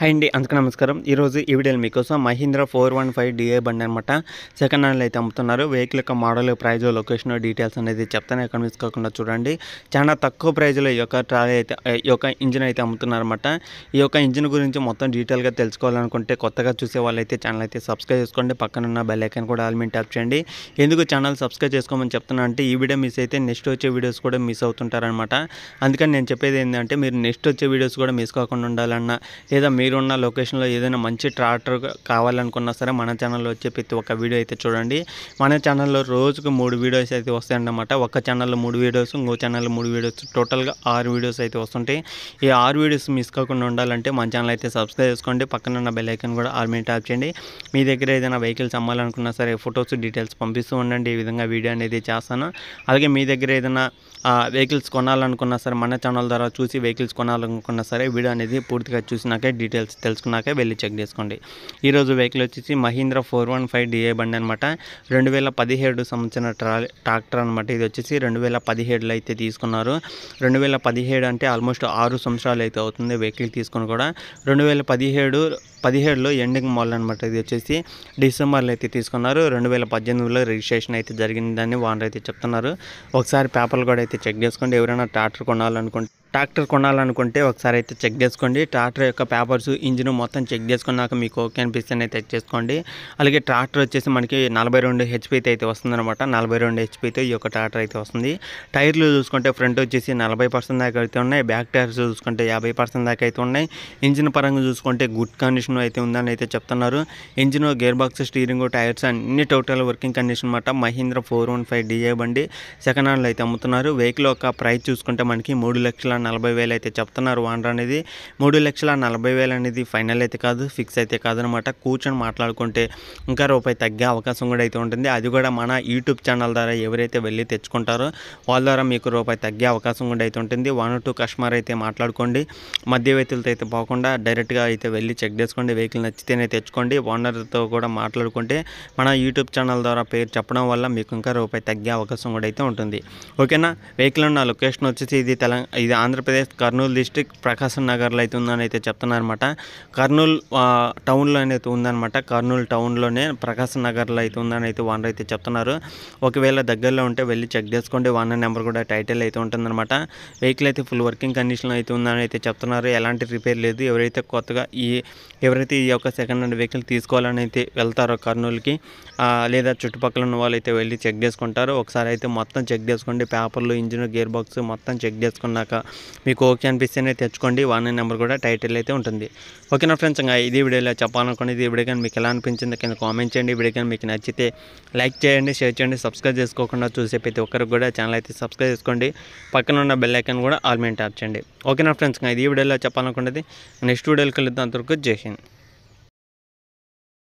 hi అండి అందుకు నమస్కారం ఈరోజు ఈ వీడియోలో మీకోసం Mahindra four one five DA బండి అనమాట సెకండ్ హ్యాండ్లో అయితే అమ్ముతున్నారు వెహికల్ యొక్క మోడల్ ప్రైజ్ లొకేషన్ డీటెయిల్స్ అనేది చెప్తాను ఎక్కడ మిస్ కాకుండా చూడండి చాలా తక్కువ ప్రైజ్లో ఈ యొక్క ట్రాలీ అయితే ఈ యొక్క ఇంజిన్ అయితే అమ్ముతున్నారన్నమాట ఈ యొక్క ఇంజిన్ గురించి మొత్తం డీటెయిల్గా తెలుసుకోవాలనుకుంటే కొత్తగా చూసే వాళ్ళైతే ఛానల్ అయితే సబ్స్క్రైబ్ చేసుకోండి పక్కన ఉన్న బెల్ ఐకాన్ కూడా ఆల్మెంట్ ట్యాప్ చేయండి ఎందుకు ఛానల్ సబ్స్క్రైబ్ చేసుకోమని చెప్తున్నా అంటే ఈ వీడియో మిస్ అయితే నెక్స్ట్ వచ్చే వీడియోస్ కూడా మిస్ అవుతుంటారనమాట అందుకని నేను చెప్పేది ఏంటంటే మీరు నెక్స్ట్ వచ్చే వీడియోస్ కూడా మిస్ కాకుండా ఉండాలన్నా లేదా మీరున్న లొకేషన్లో ఏదైనా మంచి ట్రాక్టర్ కావాలనుకున్నా సరే మన ఛానల్లో వచ్చే ప్రతి ఒక్క వీడియో అయితే చూడండి మన ఛానల్లో రోజుకు మూడు వీడియోస్ అయితే వస్తాయన్నమాట ఒక ఛానల్లో మూడు వీడియోస్ ఇంకో ఛానల్లో మూడు వీడియోస్ టోటల్గా ఆరు వీడియోస్ అయితే వస్తుంటాయి ఈ ఆరు వీడియోస్ మిస్ కాకుండా ఉండాలంటే మన ఛానల్ అయితే సబ్స్క్రైబ్ చేసుకోండి పక్కన ఉన్న బెల్ ఐకాన్ కూడా ఆల్ మీద ట్యాప్ చేయండి మీ దగ్గర ఏదైనా వెహికల్స్ అమ్మాలనుకున్నా సరే ఫొటోస్ డీటెయిల్స్ పంపిస్తూ ఉండండి ఈ విధంగా వీడియో అనేది చేస్తాను అలాగే మీ దగ్గర ఏదైనా వెహికల్స్ కొనాలనుకున్నా సరే మన ఛానల్ ద్వారా చూసి వెహికల్స్ కొనాలనుకున్నా సరే వీడియో అనేది పూర్తిగా చూసినాకే డీటెయిల్స్ తెలుసుకున్నాకే వెళ్ళి చెక్ చేసుకోండి ఈరోజు వెహికల్ వచ్చేసి Mahindra four one five DA బండి అనమాట రెండు వేల పదిహేడు సంవత్సరం ట్రా ట్రాక్టర్ అనమాట ఇది వచ్చేసి రెండు వేల పదిహేడులో అయితే తీసుకున్నారు రెండు వేల పదిహేడు అంటే ఆల్మోస్ట్ ఆరు సంవత్సరాలు అయితే అవుతుంది వెహికల్ తీసుకుని కూడా రెండు వేల పదిహేడు పదిహేడులో ఎండింగ్ మోడల్ అనమాట ఇది వచ్చేసి డిసెంబర్లో అయితే తీసుకున్నారు రెండు వేల పద్దెనిమిదిలో రిజిస్ట్రేషన్ అయితే జరిగిందని వాళ్ళు అయితే చెప్తున్నారు ఒకసారి పేపర్లు కూడా అయితే చెక్ చేసుకోండి ఎవరైనా ట్రాక్టర్ కొనాలనుకుంటే ట్రాక్టర్ కొనాలనుకుంటే ఒకసారి అయితే చెక్ చేసుకోండి ట్రాక్టర్ యొక్క పేపర్స్ ఇంజిన్ మొత్తం చెక్ చేసుకున్నాక మీకు ఓకే అనిపిస్తేనే చెక్ చేసుకోండి అలాగే ట్రాక్టర్ వచ్చేసి మనకి నలభై రెండు హెచ్పితో అయితే వస్తుంది అనమాట నలభై రెండు హెచ్పితో ఈ యొక్క ట్రాక్టర్ అయితే వస్తుంది టైర్లు చూసుకుంటే ఫ్రంట్ వచ్చేసి నలభై పర్సెంట్ దాకా అయితే ఉన్నాయి బ్యాక్ టైర్స్ చూసుకుంటే యాభై పర్సెంట్ దాకా అయితే ఉన్నాయి ఇంజిన్ పరంగా చూసుకుంటే గుడ్ కండిషన్ అయితే ఉందని అయితే చెప్తున్నారు engine gear box steering tyres అన్ని టోటల్ వర్కింగ్ కండిషన్ అనమాట Mahindra four one five DA బండి సెకండ్ హ్యాండ్లో అయితే అమ్ముతున్నారు వెహికల్ యొక్క ప్రైస్ చూసుకుంటే మనకి మూడు లక్షల నలభై వేలు అయితే చెప్తున్నారు వానర్ అనేది మూడు లక్షల నలభై వేలు అనేది ఫైనల్ అయితే కాదు ఫిక్స్ అయితే కాదనమాట కూర్చొని మాట్లాడుకుంటే ఇంకా రూపాయి తగ్గే అవకాశం కూడా అయితే ఉంటుంది అది కూడా మన యూట్యూబ్ ఛానల్ ద్వారా ఎవరైతే వెళ్ళి తెచ్చుకుంటారో వాళ్ళ ద్వారా మీకు రూపాయి తగ్గే అవకాశం కూడా అయితే ఉంటుంది వన్ టూ కస్టమర్ అయితే మాట్లాడుకోండి మధ్య వ్యక్తులతో అయితే పోకుండా డైరెక్ట్గా అయితే వెళ్ళి చెక్ చేసుకోండి వెహికల్ నచ్చితేనే తెచ్చుకోండి ఓనర్తో కూడా మాట్లాడుకుంటే మన యూట్యూబ్ ఛానల్ ద్వారా పేరు చెప్పడం వల్ల మీకు ఇంకా రూపాయి తగ్గే అవకాశం కూడా అయితే ఉంటుంది ఓకేనా వెహికల్ ఉన్న లొకేషన్ వచ్చేసి ఇది తెలంగాణ ఇది ఆంధ్రప్రదేశ్ కర్నూలు డిస్టిక్ ప్రకాశం నగర్లో అయితే ఉందని అయితే చెప్తున్నారనమాట కర్నూలు ఆ, టౌన్లో అయితే ఉందన్నమాట కర్నూలు టౌన్లోనే ప్రకాశం నగర్లో అయితే ఉందని అయితే వానర్ అయితే చెప్తున్నారు ఒకవేళ దగ్గరలో ఉంటే వెళ్ళి చెక్ చేసుకోండి వానర్ నెంబర్ కూడా టైటిల్ అయితే ఉంటుందన్నమాట వెహికల్ అయితే ఫుల్ వర్కింగ్ కండిషన్లో అయితే ఉందని అయితే చెప్తున్నారు ఎలాంటి రిపేర్ లేదు ఎవరైతే కొత్తగా ఈ ఎవరైతే ఈ యొక్క సెకండ్ హ్యాండ్ వెహికల్ తీసుకోవాలని అయితే వెళ్తారో కర్నూలుకి ఆ, లేదా చుట్టుపక్కల ఉన్న వాళ్ళు అయితే వెళ్ళి చెక్ చేసుకుంటారు ఒకసారి అయితే మొత్తం చెక్ చేసుకోండి పేపర్లు ఇంజిన్ గేర్ బాక్స్ మొత్తం చెక్ చేసుకున్నాక మీకు ఓకే అనిపిస్తేనే తెచ్చుకోండి వన్ నెంబర్ కూడా టైటిల్ అయితే ఉంటుంది ఓకేనా ఫ్రెండ్స్ ఇంకా ఇది వీడియోలో చెప్పాలనుకునేది ఈ వీడియో కానీ మీకు ఎలా అనిపించింది కింద కామెంట్ చేయండి ఈ వీడియో కానీ మీకు నచ్చితే లైక్ చేయండి షేర్ చేయండి సబ్స్క్రైబ్ చేసుకోకుండా చూసే ప్రతి ఒక్కరికి కూడా ఛానల్ అయితే సబ్స్క్రైబ్ చేసుకోండి పక్కన ఉన్న బెల్ ఐకాన్ కూడా ఆల్ మీద ట్యాప్ చేయండి ఓకేనా ఫ్రెండ్స్ ఇంకా ఇది వీడియోలో చెప్పాలనుకునేది నెక్స్ట్ వీడియోలో కలుద్దాం అంతవరకు జై హింద్